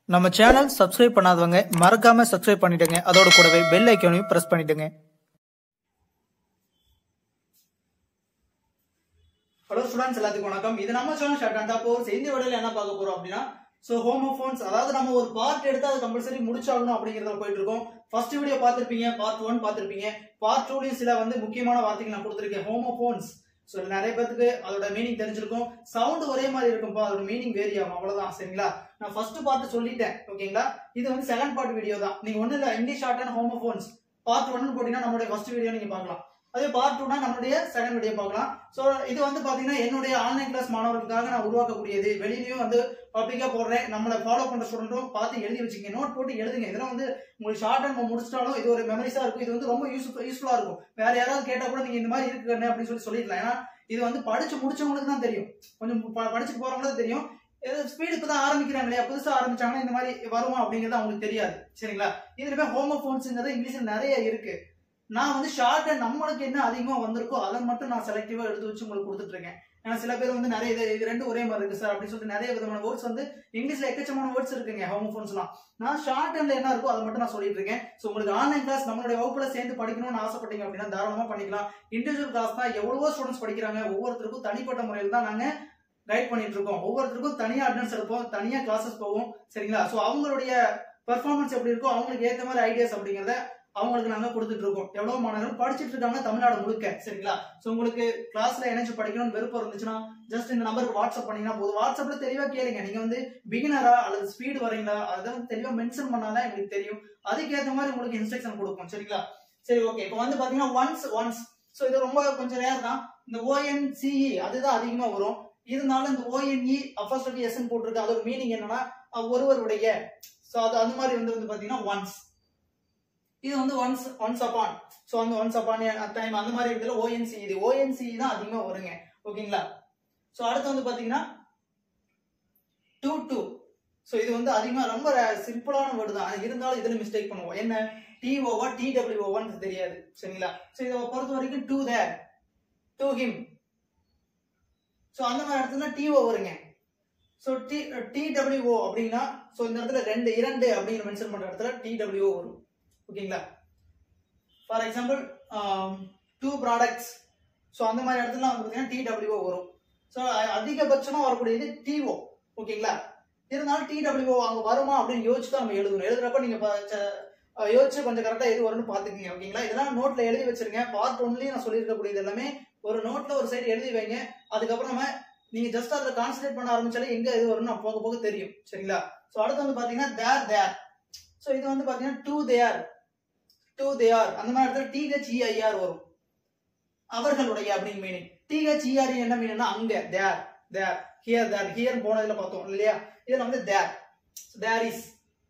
நம்ம channel subscribe பண்ணாதவங்க மறக்காம சப்ஸ்கிரைப் பண்ணிடுங்க அதோட கூடவே பெல் ஐக்கானையும் பிரஸ் பண்ணிடுங்க ஹலோ ஸ்டூடெண்ட்ஸ் எல்லாத்துக்கும் வணக்கம் இது நம்ம சேனல் ஷார்ட் அண்ட் போர்ஸ் இந்த விடையில என்ன பார்க்க போறோம் அப்படின்னா ஸோ ஹோமோஃபோன்ஸ் அதாவது நம்ம ஒரு பார்ட் எடுத்து அது கம்பல்சரி முடிச்சாகணும் அப்படிங்கறத போயிட்டு இருக்கோம் ஃபர்ஸ்ட் வீடியோ பார்த்திருப்பீங்க பார்ட் ஒன் பார்த்திருப்பீங்க பார்ட் டூலையும் சில வந்து முக்கியமான வார்த்தைகள் நான் கொடுத்துருக்கேன் ஹோமோஃபோன்ஸ் ஸோ நிறைய பேருக்கு அதோட மீனிங் தெரிஞ்சிருக்கும் சவுண்ட் ஒரே மாதிரி இருக்கும்பா அதோட மீனிங் வேரி ஆகும் அவ்வளவுதான் சரிங்களா நான் ஃபர்ஸ்ட் பார்ட் சொல்லிட்டேன் ஓகேங்களா இது வந்து செகண்ட் பார்ட் வீடியோ தான் நீங்க ஒண்ணு இல்ல English short and homophones part ஒன்னு போட்டீங்கன்னா நம்மளுடைய ஃபர்ஸ்ட் வீடியோ நீங்க பார்க்கலாம் அதே பார்ட் டூனா நம்மளுடைய செகண்ட் வீடியோ பார்க்கலாம் ஸோ இது வந்து பாத்தீங்கன்னா என்னுடைய ஆன்லைன் கிளாஸ் மாணவர்களுக்காக நான் உருவாக்கக்கூடியது வெளியிலயும் வந்து பப்ளிக்கா போடுறேன் நம்மளை ஃபாலோ பண்ற ஸ்டூடெண்ட்டும் பார்த்து எழுதி வச்சுங்க நோட் போட்டு எழுதுங்க இதெல்லாம் வந்து உங்களுக்கு ஷார்ட் அண்ட் முடிச்சிட்டாலும் இது ஒரு மெமரிஸா இருக்கும் இது வந்து ரொம்ப யூஸ் யூஸ்ஃபுல்லா இருக்கும் வேற யாராவது கேட்டா கூட நீங்க இந்த மாதிரி இருக்குன்னு அப்படின்னு சொல்லி சொல்லிடலாம் ஏன்னா இது வந்து படிச்சு முடிச்சவங்களுக்கு தான் தெரியும் கொஞ்சம் ப- படிச்சுட்டு போறவங்களுக்கு தெரியும் ஸ்பீடு இப்போ தான் ஆரம்பிக்கிறாங்க இல்லையா புதுசா ஆரம்பிச்சாங்கன்னா இந்த மாதிரி வருமா அப்படிங்கிறது அவங்களுக்கு தெரியாது சரிங்களா இதுலமே ஹோமோஃபோன்ஸுங்கிறது இங்கிலீஷ்ல நிறைய இருக்கு நான் வந்து ஷார்ட் அண்ட் நம்மளுக்கு என்ன அதிகமா வந்திருக்கோ அதை மட்டும் நான் செலக்டிவா எடுத்து வச்சு உங்களுக்கு கொடுத்துட்டு இருக்கேன் ஏன்னா சில பேர் வந்து நிறைய இது இது ரெண்டு ஒரே மாதிரி இருக்கு சார் அப்படின்னு சொல்லிட்டு நிறைய விதமான வேர்ட்ஸ் வந்து இங்கிலீஷ்ல எக்கச்சமான வேர்ட்ஸ் இருக்குங்க ஹோமோஃபோன்ஸ்லாம் நான் ஷார்ட் அண்ட்ல என்ன இருக்கோ அதை மட்டும் நான் சொல்லிட்டு இருக்கேன் ஸோ உங்களுக்கு ஆன்லைன் கிளாஸ் நம்மளுடைய வகுப்புல சேர்ந்து படிக்கணும்னு ஆசைப்பட்டீங்க அப்படின்னா தாராளமா பண்ணிக்கலாம் இண்டிவிஜுவல் கிளாஸ் தான் எவ்வளவோ ஸ்டூடெண்ட்ஸ் படிக்கிறாங்க ஒவ்வொருத்தருக்கும் தனிப்பட்ட முறையில் தான் நாங்க கைட் பண்ணிட்டு இருக்கோம் ஒவ்வொருத்தருக்கும் தனியா அட்டன்ஸ் எடுப்போம் தனியா கிளாஸஸ் போவோம் சரிங்களா ஸோ அவங்களுடைய பெர்ஃபார்மன்ஸ் எப்படி இருக்கோ அவங்களுக்கு ஏத்த மாதிரி ஐடியாஸ் அப்படிங்கறத அவங்களுக்கு நாங்க கொடுத்துட்டு இருக்கோம் எவ்வளவு மாணவர்கள் படிச்சிட்டு இருக்காங்க தமிழ்நாடு முழுக்க சரிங்களா ஸோ உங்களுக்கு கிளாஸ்ல இணைச்சு படிக்கணும்னு விருப்பம் இருந்துச்சுன்னா ஜஸ்ட் இந்த நம்பருக்கு வாட்ஸ்அப் பண்ணீங்கன்னா போதும் வாட்ஸ்அப்ல தெளிவா கேளுங்க நீங்க வந்து பிகினரா அல்லது ஸ்பீடு வரீங்களா அதை வந்து தெளிவா மென்ஷன் பண்ணாதான் எங்களுக்கு தெரியும் அதுக்கேற்ற மாதிரி உங்களுக்கு இன்ஸ்ட்ரக்ஷன் கொடுப்போம் சரிங்களா சரி ஓகே இப்போ வந்து பாத்தீங்கன்னா ஒன்ஸ் ஒன்ஸ் ஸோ இது ரொம்ப கொஞ்சம் ரேர் தான் இந்த ஓஎன்சிஇ அதுதான் அதிகமா வரும் இருந்தாலும் இந்த ஓஎன்இ அப்போஸ்டபி எஸ்என் போட்டிருக்கு அதோட மீனிங் என்னன்னா அஹ் ஒருவருடைய ஸோ அது அந்த மாதிரி வந்து வந்து பாத்தீங்கன்னா ஒன்ஸ் இது வந்து ஒன்ஸ் ஒன்ஸ் அப்பான் ஸோ அந்த ஒன்ஸ் அப்பான் டைம் அந்த மாதிரி இடத்துல ஓஎன்சி இது ஓஎன்சி தான் அதிகமா வருங்க ஓகேங்களா ஸோ அடுத்து வந்து பாத்தீங்கன்னா டூ டூ ஸோ இது வந்து அதிகமா ரொம்ப சிம்பிளான வேர்டு தான் இருந்தாலும் இதுல மிஸ்டேக் பண்ணுவோம் என்ன டிஓவா டிடபிள்யூஓவான்னு தெரியாது சரிங்களா ஸோ இதை பொறுத்த வரைக்கும் to there to him so அந்த மாதிரி இடத்துல டிஓ வருங்க ஸோ டி டிடபிள்யூஓ அப்படின்னா ஸோ இந்த இடத்துல ரெண்டு இரண்டு அப்படிங்கிற மென்ஷன் பண்ற இடத்துல டிடபிள்யூஓ வரும் ஓகேங்களா for example two products so அந்த மாதிரி இடத்துல வந்து பார்த்தீங்கன்னா டிடபிள்யூஓ வரும் ஸோ அதிகபட்சமாக வரக்கூடியது டிஓ ஓகேங்களா இருந்தாலும் டிடபிள்யூஓ அங்கே வருமா அப்படின்னு யோசிச்சு தான் நம்ம எழுதணும் எழுதுறப்ப நீங்கள் ப- ச- அஹ் யோசிச்சு கொஞ்சம் கரெக்டாக எது வரும்னு பார்த்துக்கங்க ஓகேங்களா இதெல்லாம் நோட்ல எழுதி வச்சிருங்க பார்ட் ஒன்லயும் நான் சொல்லியிருக்கக்கூடியது எல்லாமே ஒரு நோட்ல ஒரு சைடு எழுதி வைங்க அதுக்கப்புறம் நம்ம நீங்க ஜஸ்ட் அதுல கான்சென்ட்ரேட் பண்ண ஆரம்பிச்சாலே எங்க இது வரும்னு நான் போக போக தெரியும் சரிங்களா ஸோ அடுத்து வந்து பாத்தீங்கன்னா தேர் தேர் ஸோ இது வந்து பாத்தீங்கன்னா டூ தேர் டூ தேர் அந்த மாதிரி இடத்துல டிஹெச்இஐஆர் வரும் அவர்களுடைய அப்படின்னு மீனிங் டிஹெச்இஆர் என்ன மீனிங்னா அங்க தேர் தேர் ஹியர் தேர் ஹியர் போனதுல பார்த்தோம் இல்லையா இதுல வந்து there there is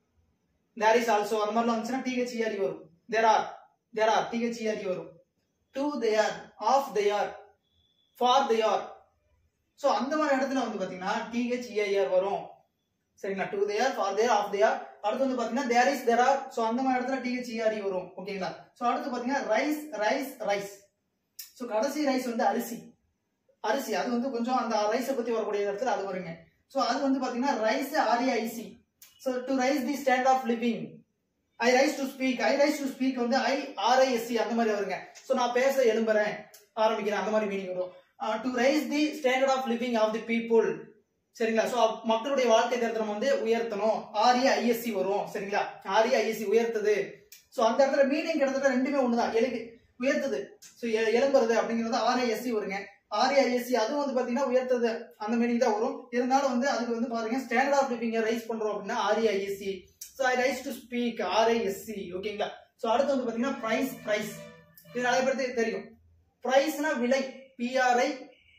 there is also அந்த மாதிரிலாம் வந்துச்சுன்னா டிஹெச்இஆர்இ வரும் there are there are T H E R E வரும் to their of their for their so அந்த மாதிரி இடத்துல வந்து பாத்தீங்கன்னா டிஹெச்இஐஆர் வரும் சரிங்களா to their for their of their அடுத்து வந்து பாத்தீங்கன்னா there is there are so அந்த மாதிரி இடத்துல டிஹெச்இஆர்இ வரும் ஓகேங்களா ஸோ அடுத்து பாத்தீங்கன்னா ரைஸ் ரைஸ் ரைஸ் ஸோ கடைசி ரைஸ் வந்து அரிசி அரிசி அது வந்து கொஞ்சம் அந்த ரைஸை பத்தி வரக்கூடிய இடத்துல அது வருங்க ஸோ அது வந்து பாத்தீங்கன்னா raise R A I C so to raise the stand of living I rise to speak I rise to speak வந்து ஐ ஆர்ஐஎஸ்சி அந்த மாதிரி வருங்க ஸோ நான் பேச எழும்புறேன் ஆரம்பிக்கிறேன் அந்த மாதிரி மீனிங் வரும் to raise the standard of living of the people சரிங்களா ஸோ மக்களுடைய வாழ்க்கை தரத்தை நம்ம வந்து உயர்த்தணும் ஆர்ஏ ஐஎஸ்சி வரும் சரிங்களா ஆர்ஏ ஐஎஸ்சி உயர்த்துது ஸோ அந்த இடத்துல மீனிங் கிட்டத்தட்ட ரெண்டுமே ஒண்ணுதான் எழுதி உயர்த்துது ஸோ எழும்புறது அப்படிங்கிறது ஆர்ஐஎஸ்சி வருங்க ஆர்ஏஐஎஸ்சி அதுவும் வந்து பாத்தீங்கன்னா உயர்த்தது அந்த மீனிங் தான் வரும் இருந்தாலும் வந்து அதுக்கு வந்து பாருங்க ஸ்டாண்டர்ட் ஆஃப் லிவிங் ரைஸ் பண்றோம் அப்படின்னா R A I S C so I rise to speak R I S C ஓகேங்களா ஸோ அடுத்து வந்து பாத்தீங்கன்னா பிரைஸ் பிரைஸ் இது நிறைய பேருக்கு தெரியும் பிரைஸ்னா விலை பிஆர்ஐ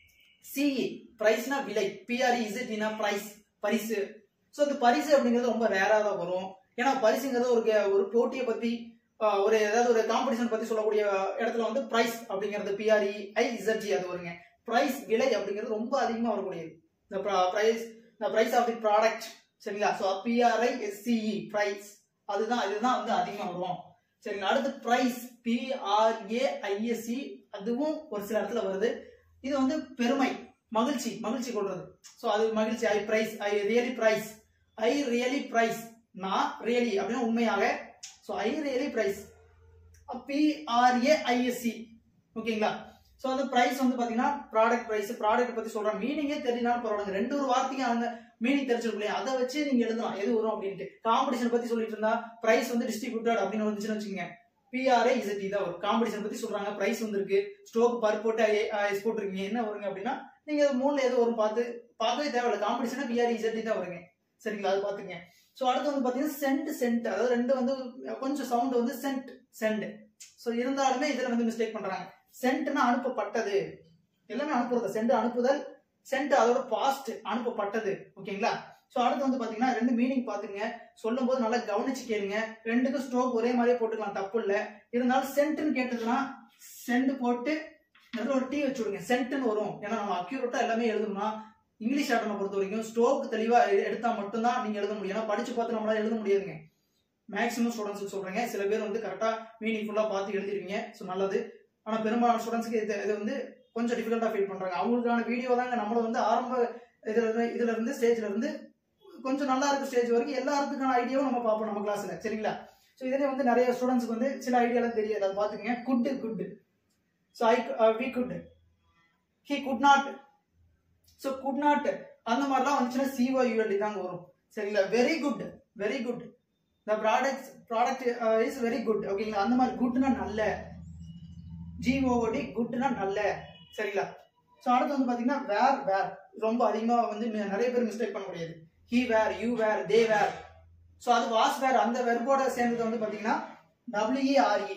சிஇ பிரைஸ்னா விலை P R E is it in prize பரிசு ஸோ இந்த பரிசு அப்படிங்கிறது ரொம்ப ரேரா தான் வரும் ஏன்னா பரிசுங்கிறது ஒரு கே- ஒரு போட்டியை பத்தி ஆஹ், ஒரு ஏதாவது ஒரு காம்படிஷன் பத்தி சொல்லக்கூடிய இடத்துல வந்து பிரைஸ் அப்படிங்கிறது பிஆர்இ ஐ இசட்ஜி அது வருங்க பிரைஸ் விலை அப்படிங்கிறது ரொம்ப அதிகமா வரக்கூடியது இந்த பிரைஸ் இந்த பிரைஸ் ஆஃப் தி ப்ராடக்ட் சரிங்களா ஸோ பிஆர்ஐ எஸ்சிஇ பிரைஸ் அதுதான் இதுதான் வந்து அதிகமா வரும் சரிங்களா அடுத்து பிரைஸ் பிஆர்ஏ ஐஎஸ்சி அதுவும் ஒரு சில இடத்துல வருது இது வந்து பெருமை மகிழ்ச்சி மகிழ்ச்சி கொள்றது ஸோ அது மகிழ்ச்சி I praise I really praise I really praise நான் ரியலி அப்படின்னா உண்மையாக so I really praise P R A I S C ஓகேங்களா ஸோ அந்த பிரைஸ் வந்து பார்த்தீங்கன்னா ப்ராடக்ட் பிரைஸ் ப்ராடக்ட் பற்றி சொல்கிறேன் மீனிங்கே தெரியனாலும் பரவாயில்ல ரெண்டு ஒரு வார்த்தைக்கு அந்த மீனிங் தெரிஞ்சிருக்கும் இல்லையா அதை வச்சு நீங்கள் எழுதலாம் எது வரும் அப்படின்ட்டு காம்படிஷன் பற்றி சொல்லிட்டு இருந்தா பிரைஸ் வந்து டிஸ்ட்ரிபியூட்டட் அப்படின்னு வந்துச்சுன்னு வச்சுக்கோங்க பிஆர்ஏ இசட்டி தான் வரும் காம்படிஷன் பற்றி சொல்கிறாங்க பிரைஸ் வந்திருக்கு ஸ்டோக் பர் போட்டு ஐஎஸ் போட்டிருக்கீங்க என்ன வருங்க அப்படின்னா நீங்கள் மூணில் எது வரும் பார்த்து பார்க்கவே தேவையில்ல காம்படிஷனா பிஆர்ஏ இசட்டி தான் வருங்க சரிங்களா அது பார்த்துங்க ஸோ அடுத்து வந்து பார்த்தீங்கன்னா சென்ட் சென்ட் அதாவது ரெண்டு வந்து கொஞ்சம் சவுண்ட் வந்து சென்ட் சென்ட் ஸோ இருந்தாலுமே இதில் வந்து மிஸ்டேக் பண்ணுறாங்க சென்ட்னா அனுப்பப்பட்டது எல்லாமே அனுப்புறது சென்ட் அனுப்புதல் சென்ட் அதோட பாஸ்ட் அனுப்பப்பட்டது ஓகேங்களா ஸோ அடுத்து வந்து பார்த்தீங்கன்னா ரெண்டு மீனிங் பார்த்துங்க சொல்லும் போது நல்லா கவனிச்சு கேளுங்க ரெண்டுக்கும் ஸ்ட்ரோக் ஒரே மாதிரியே போட்டுக்கலாம் தப்பு இல்லை இருந்தாலும் சென்ட்னு கேட்டதுன்னா சென்ட் போட்டு நடுவில் ஒரு டீ வச்சு விடுங்க சென்ட்னு வரும் ஏன்னா நம்ம அக்யூரேட்டா எல்லாமே எழுதணும்னா இங்கிலீஷ் ஆட்டனை பொறுத்த வரைக்கும் ஸ்ட்ரோக் தெளிவா எ- எடுத்தா மட்டும்தான் நீங்க எழுத முடியும் ஏன்னா படிச்சு பார்த்து நம்மளால எழுத முடியாதுங்க மேக்ஸிமம் ஸ்டூடெண்ட்ஸுக்கு சொல்றேங்க சில பேர் வந்து கரெக்டா மீனிங் ஃபுல்லா பார்த்து எழுதிருவீங்க ஸோ நல்லது ஆனா பெரும்பாலான ஸ்டூடெண்ட்ஸ்க்கு இது இது வந்து கொஞ்சம் டிஃபிகல்ட்டா ஃபீல் பண்றாங்க அவங்களுக்கான வீடியோ தாங்க நம்மள வந்து ஆரம்ப இதுல இருந்து இதுல இருந்து ஸ்டேஜ்ல இருந்து கொஞ்சம் நல்லா இருக்க ஸ்டேஜ் வரைக்கும் எல்லாத்துக்கான ஐடியாவும் நம்ம பார்ப்போம் நம்ம கிளாஸ்ல சரிங்களா ஸோ இதுல வந்து நிறைய ஸ்டூடெண்ட்ஸ்க்கு வந்து சில ஐடியாலாம் தெரியாது அதை பார்த்துங்க could could so I we could he could not so could not அந்த மாதிரிலாம் வந்துச்சுன்னா சிஓ யூஎல்டி தாங்க வரும் சரிங்களா very good very good the product product is very good ஓகேங்களா அந்த மாதிரி குட்னா நல்ல ஜிஓஓடி குட்னா நல்ல சரிங்களா ஸோ அடுத்து வந்து பார்த்தீங்கன்னா வேர் வேர் ரொம்ப அதிகமாக வந்து மி- நிறைய பேர் மிஸ்டேக் பண்ண முடியாது he were you were they were so அது வாஸ் வேர் அந்த வெர்போட சேர்ந்தது வந்து பார்த்தீங்கன்னா டபிள்யூஇஆர்இ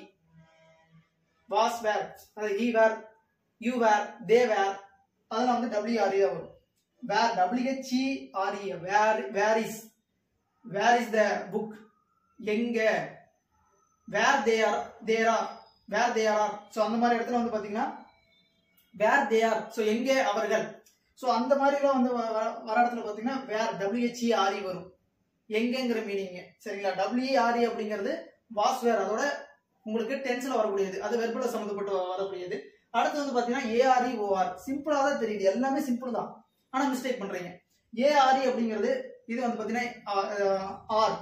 வாஸ் வேர் அது he were you were they வேர் அதெல்லாம் வந்து டபிள்யூஆர்இ தான் வரும் where W H E R E where where is where is the book எங்க where they are there are where they are so அந்த மாதிரி இடத்துல வந்து பார்த்தீங்கன்னா வேர் தே ஆர் ஸோ எங்கே அவர்கள் ஸோ அந்த மாதிரிலாம் வந்து வ- வ- வர இடத்துல பார்த்தீங்கன்னா வேர் டபிள்யூஹெச்இஆர்இ வரும் எங்கேங்கிற மீனிங் சரிங்களா டபிள்யூஆர்இ அப்படிங்கிறது வாஸ் வேர் அதோட உங்களுக்கு டென்ஸ்ல வரக்கூடியது அது வெர்பல சம்மந்தப்பட்டு வ- வரக்கூடியது அடுத்து வந்து பார்த்தீங்கன்னா ஏஆர்இ ஓஆர் சிம்பிளாக தான் தெரியுது எல்லாமே சிம்பிள் தான் ஆனால் மிஸ்டேக் பண்ணுறீங்க ஏஆர்இ அப்படிங்கிறது இது வந்து பார்த்தீங்கன்னா ஆர்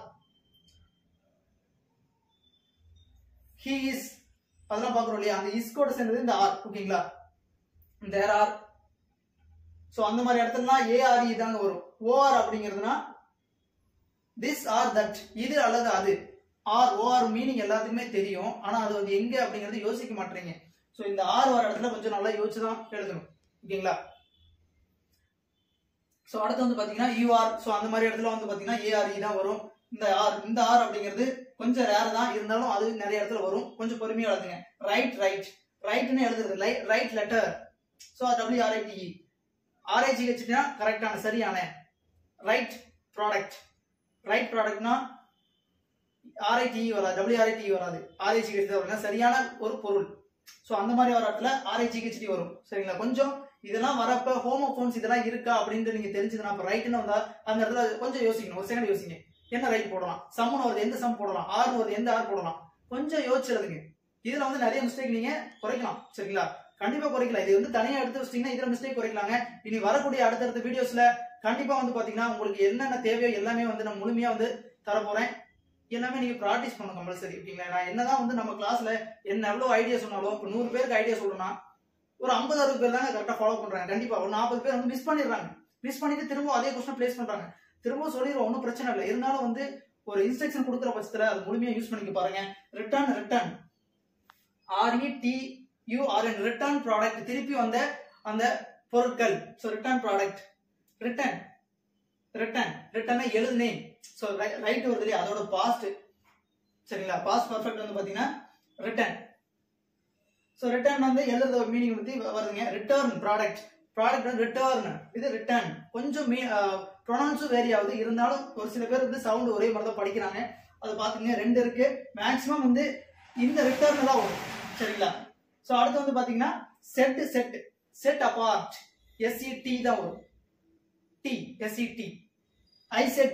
ஹி இஸ் அதெல்லாம் பார்க்குறோம் இல்லையா அந்த இஸ் கூட சேர்ந்தது இந்த ஆர் ஓகேங்களா தேர் ஆர் ஸோ அந்த மாதிரி இடத்துலலாம் ஏஆர்இ தாங்க வரும் ஓஆர் அப்படிங்கிறதுனா திஸ் ஆர் தட் இது அல்லது அது ஆர் ஓஆர் மீனிங் எல்லாத்துக்குமே தெரியும் ஆனா அது வந்து எங்க அப்படிங்கறது யோசிக்க மாட்டீங்க ஸோ இந்த ஆர் வர இடத்துல கொஞ்சம் நல்லா யோசிச்சு தான் எழுதணும் ஓகேங்களா ஸோ அடுத்து வந்து பாத்தீங்கன்னா யூஆர் ஸோ அந்த மாதிரி இடத்துல வந்து பாத்தீங்கன்னா ஏஆர்இ தான் வரும் இந்த ஆர் இந்த ஆர் அப்படிங்கிறது கொஞ்சம் ரேர் தான் இருந்தாலும் அது நிறைய இடத்துல வரும் கொஞ்சம் பொறுமையா எழுதுங்க ரைட் ரைட் ரைட்னு எழுதுறது right letter so W R I T E R I G வச்சுட்டா கரெக்டான சரியான ரைட் ப்ராடக்ட் ரைட் ப்ராடக்ட்னா ஆர்ஐடிஇ வராது டபிள்யூஆர்ஐடிஇ வராது ஆர்ஐஜி ஹெச்டி வரும் சரியான ஒரு பொருள் ஸோ அந்த மாதிரி வர இடத்துல ஆர்ஐஜி ஹெச்டி வரும் சரிங்களா கொஞ்சம் இதெல்லாம் வரப்ப ஹோமோஃபோன்ஸ் இதெல்லாம் இருக்கா அப்படின்ட்டு நீங்க தெரிஞ்சதுன்னா அப்ப ரைட்னு வந்தா அந்த இடத்துல கொஞ்சம் யோசிக்கணும் ஒரு செகண்ட் யோசிங்க என்ன ரைட் போடலாம் சம்னு வருது எந்த சம் போடலாம் ஆர்னு வருது எந்த ஆர் போடலாம் கொஞ்சம் யோசிச்சு எழுதுங்க இதுல வந்து நிறைய மிஸ்டேக் நீங்க குறைக்கலாம் சரிங்களா கண்டிப்பா குறைக்கலாம் இது வந்து தனியா எடுத்து வச்சிட்டீங்கன்னா இதுல மிஸ்டேக் குறைக்கலாங்க இனி வரக்கூடிய அடுத்தடுத்த வீடியோஸ்ல கண்டிப்பா வந்து பாத்தீங்கன்னா உங்களுக்கு என்னென்ன தேவையோ எல்லாமே வந்து நான் முழுமையா வந்து தரப்போறேன் எல்லாமே நீங்க ப்ராக்டிஸ் பண்ணணும் கம்பல்சரி ஓகேங்களா நான் என்னதான் வந்து நம்ம கிளாஸ்ல என்ன எவ்வளவு ஐடியா சொன்னாலும் இப்போ நூறு பேருக்கு ஐடியா சொல்றேன்னா ஒரு ஐம்பது அறுபது பேர் தாங்க கரெக்டா ஃபாலோ பண்றாங்க கண்டிப்பா ஒரு நாற்பது பேர் வந்து மிஸ் பண்ணிடுறாங்க மிஸ் பண்ணிட்டு திரும்ப அதே கொஸ்டின் பிளேஸ் பண்றாங்க திரும்ப சொல்லிடுவோம் ஒன்றும் பிரச்சனை இல்லை இருந்தாலும் வந்து ஒரு இன்ஸ்ட்ரக்ஷன் கொடுக்குற பட்சத்துல அது முழுமையா யூஸ் பண்ணிக்க பாருங்க return return R E T U R N return product திருப்பி வந்த அந்த பொருட்கள் so return product return return ரிட்டர்னை எழுதுனேன் ஸோ ரைட் வருது இல்லையா அதோட பாஸ்ட் சரிங்களா பாஸ்ட் பர்ஃபெக்ட் வந்து பார்த்தீங்கன்னா ரிட்டர்ன் ஸோ ரிட்டர்ன் வந்து எழுதுற மீனிங் வந்து வருதுங்க ரிட்டர்ன் ப்ராடக்ட் ப்ராடக்ட் வந்து ரிட்டர்ன் இது ரிட்டர்ன் கொஞ்சம் மீ ப்ரொனவுன்ஸும் வேரி ஆகுது இருந்தாலும் ஒரு சில பேர் வந்து சவுண்ட் ஒரே மாதிரி தான் படிக்கிறாங்க அது பார்த்துங்க ரெண்டு இருக்கு மேக்ஸிமம் வந்து இந்த ரிட்டர்ன் தான் வரும் சரிங்களா ஸோ அடுத்து வந்து பார்த்தீங்கன்னா set set set apart S E T தான் வரும் the S E T I set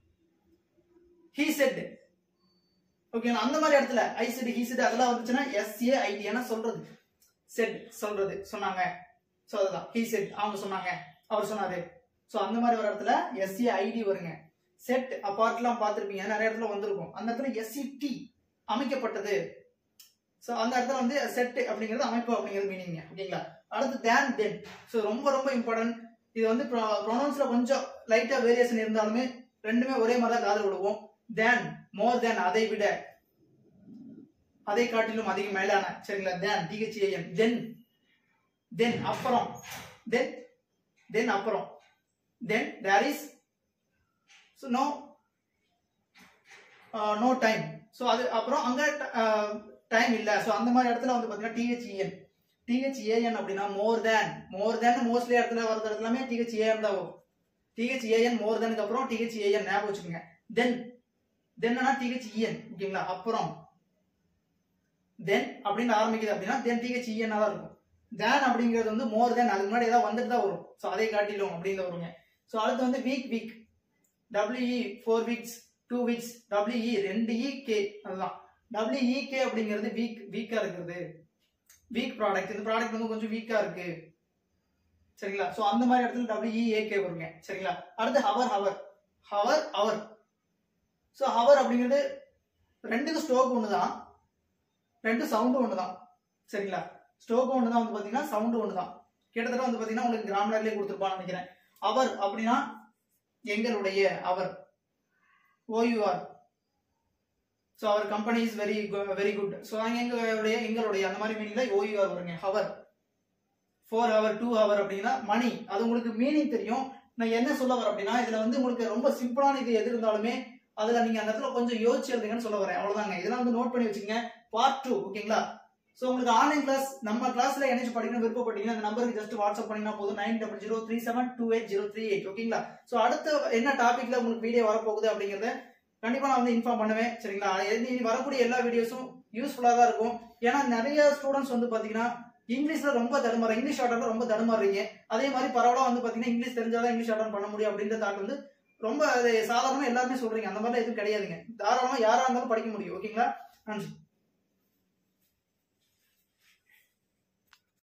he set okay அந்த மாதிரி இடத்துல ஐ செட் ஹீ செட் அதெல்லாம் வந்துச்சுன்னா எஸ்ஏ ஐடி ஏன்னா சொல்றது செட் சொல்றது சொன்னாங்க ஸோ அதுதான் ஹீ செட் அவங்க சொன்னாங்க அவர் சொன்னாரு ஸோ அந்த மாதிரி ஒரு இடத்துல எஸ்ஏ ஐடி வருங்க செட் அபார்ட்லாம் பார்த்துருப்பீங்க நிறைய இடத்துல வந்திருக்கும் அந்த இடத்துல எஸ்சிடி அமைக்கப்பட்டது ஸோ அந்த இடத்துல வந்து செட் அப்படிங்கிறது அமைப்பு அப்படிங்கிறது மீனிங் ஓகேங்களா அடுத்து தேன் தென் ஸோ ரொம்ப ரொம்ப இம்பார்ட்டன்ட் இது வந்து ப்ரொனவுன்ஸ்ல கொஞ்சம் லைட்டா வேரியேஷன் இருந்தாலுமே ரெண்டுமே ஒரே மாதிரி தான் காதல் விடுவோம் தேன் மோர் தேன் அதை விட அதை காட்டிலும் அதிக மேலான சரிங்களா தேன் டிஹெச்ஏஎன் தென் தென் அப்புறம் தென் தென் அப்புறம் then there is so no no time so அது அப்புறம் அங்க டைம் இல்லை ஸோ அந்த மாதிரி இடத்துல வந்து பார்த்தீங்கன்னா டிஹெச்இஎன் டிஹெச்ஏஎன் அப்படின்னா மோர் தேன் மோர் தேன் மோஸ்ட்லி இடத்துல வரது எல்லாமே டிஹெச்ஏஎன் தான் வரும் டிஹெச்ஏஎன் மோர் தேனுக்கு அப்புறம் டிஹெச்ஏஎன் ஞாபகம் வச்சுக்கோங்க தென் தென்னா டிஹெச்இஎன் ஓகேங்களா அப்புறம் தென் அப்படின்னு ஆரம்பிக்குது அப்படின்னா தென் டிஹெச்இஎன் தான் இருக்கும் தேன் அப்படிங்கிறது வந்து மோர் தேன் அதுக்கு முன்னாடி ஏதாவது வந்துட்டு தான் வரும் ஸோ அதை காட்டிலும் அப்படின்னு வருங்க ஸோ அடுத்து வந்து week weak W E four weeks two weeks W E ரெண்டு இ கே அதுதான் டபிள்யூஇ கே அப்படிங்கிறது வீக் வீக்கா இருக்கிறது வீக் ப்ராடக்ட் இந்த ப்ராடக்ட் வந்து கொஞ்சம் வீக்கா இருக்கு சரிங்களா ஸோ அந்த மாதிரி இடத்துல டபிள்யூஇஏகே வருங்க சரிங்களா அடுத்து hour hour hour our so hour அப்படிங்கிறது ரெண்டுக்கு ஸ்டோக் ஒன்று தான் ரெண்டு சவுண்டு ஒன்று தான் சரிங்களா ஸ்டோக் ஒன்று தான் வந்து பார்த்தீங்கன்னா சவுண்டு ஒன்று தான் கிட்டத்தட்ட வந்து பார்த்தீங்கன்னா உங்களுக்கு கிராமர்லேயே கொடுத்துருப்பான்னு நினைக்கிறேன் அவர் அப்படின்னா எங்களுடைய our O U R so our company is very very good so எங்களுடைய எங்களுடைய அந்த மாதிரி மீனிங்ல ஓயூஆர் வருங்க hour four hour two hour அப்படின்னா மணி அது உங்களுக்கு மீனிங் தெரியும் நான் என்ன சொல்ல வரேன் அப்படின்னா இதுல வந்து உங்களுக்கு ரொம்ப சிம்பிளான இது எது இருந்தாலுமே அதுல நீங்க அந்த இடத்துல கொஞ்சம் யோசிச்சு எழுதுங்கன்னு சொல்ல வரேன் அவ்வளவுதாங்க இதெல்லாம் வந்து நோட் பண்ணி வச்சுக்கங்க பார்ட் டூ ஓகேங்களா ஸோ உங்களுக்கு ஆன்லைன் கிளாஸ் நம்ம கிளாஸ்ல இணைச்சு படிக்கணும் விருப்பப்பட்டீங்கன்னா அந்த நம்பருக்கு ஜஸ்ட் வாட்ஸ்அப் பண்ணினா போதும் nine double zero three seven two eight zero three eight ஓகேங்களா ஸோ அடுத்து என்ன டாபிக்ல உங்களுக்கு வீடியோ வரப்போகுது அப்படிங்கறத கண்டிப்பா நான் வந்து இன்ஃபார்ம் பண்ணுவேன் சரிங்களா இனி வரக்கூடிய எல்லா வீடியோஸும் யூஸ்ஃபுல்லா தான் இருக்கும் ஏன்னா நிறைய ஸ்டூடெண்ட்ஸ் வந்து பாத்தீங்கன்னா இங்கிலீஷ்ல ரொம்ப தடுமாறு இங்கிலீஷ் ஆர்டர்ல ரொம்ப தடுமாறுறீங்க அதே மாதிரி பரவலா வந்து பாத்தீங்கன்னா இங்கிலீஷ் தெரிஞ்சாதான் இங்கிலீஷ் ஆர்டர் பண்ண முடியும் அப்படின்ற தாட் வந்து ரொம்ப அது சாதாரணமா எல்லாருமே சொல்றீங்க அந்த மாதிரிலாம் எதுவும் கிடையாதுங்க தாராளமா யாரா இருந்தாலும் படிக்க முடியும் ஓகேங்களா நன்றி